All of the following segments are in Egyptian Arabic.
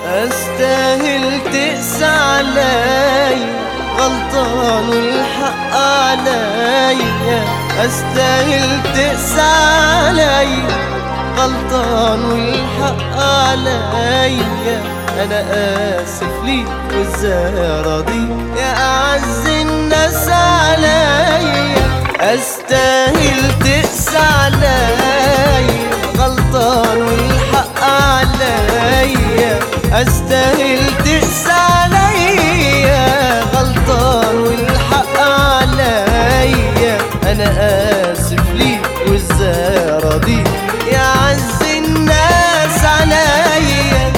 استاهل تقسى علي غلطان والحق علي استاهل تقسى علي غلطان والحق علي انا اسف ليك وازاي راضي يا اعز الناس علي استاهل تقسى علي غلطان والحق علي استاهل تقسى علي غلطان والحق علي انا اسف ليك وازاي راضي يا عز الناس عليا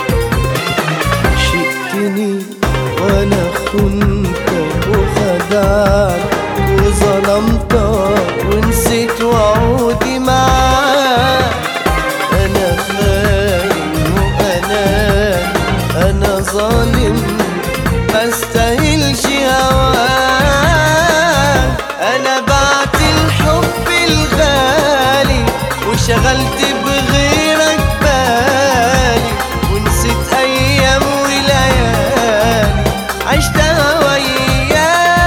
شئتني وانا خنتك وخدعتك وظلمتك ونسيت وعودي معاك انا خاين وانا انا ظالم ما استاهلش هواك انا بعت الحب الغالي وشغلت بغيرك بالي ونسيت ايام وليالي عشتها وياك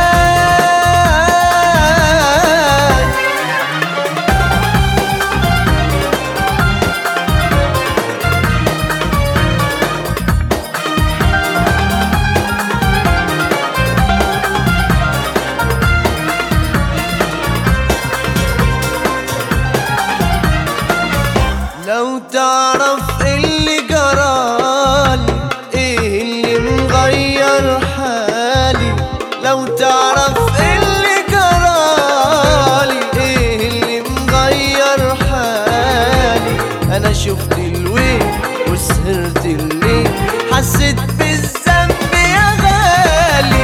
لو تعرف اللي جرالي ايه اللي مغير حالي لو تعرف اللي جرالي ايه اللي مغير حالي انا شفت الويل وسهرت الليل حسيت بالذنب يا غالي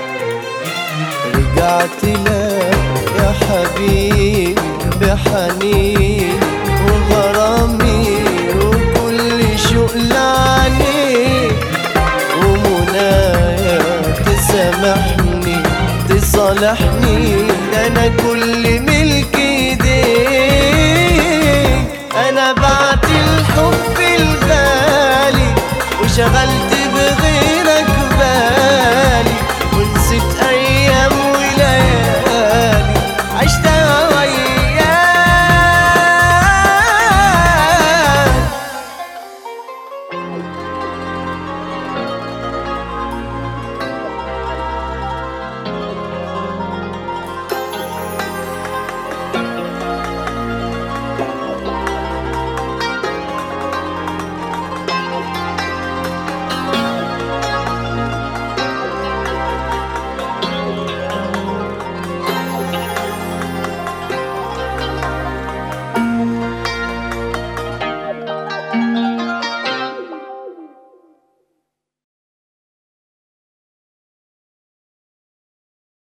رجعت لك يا حبيبي بحنين وغرامي وكل شغل عليك ومنايا تسامحني تصالحني ده انا كل ملك ايديك انا بعت الحب الغالي وشغلت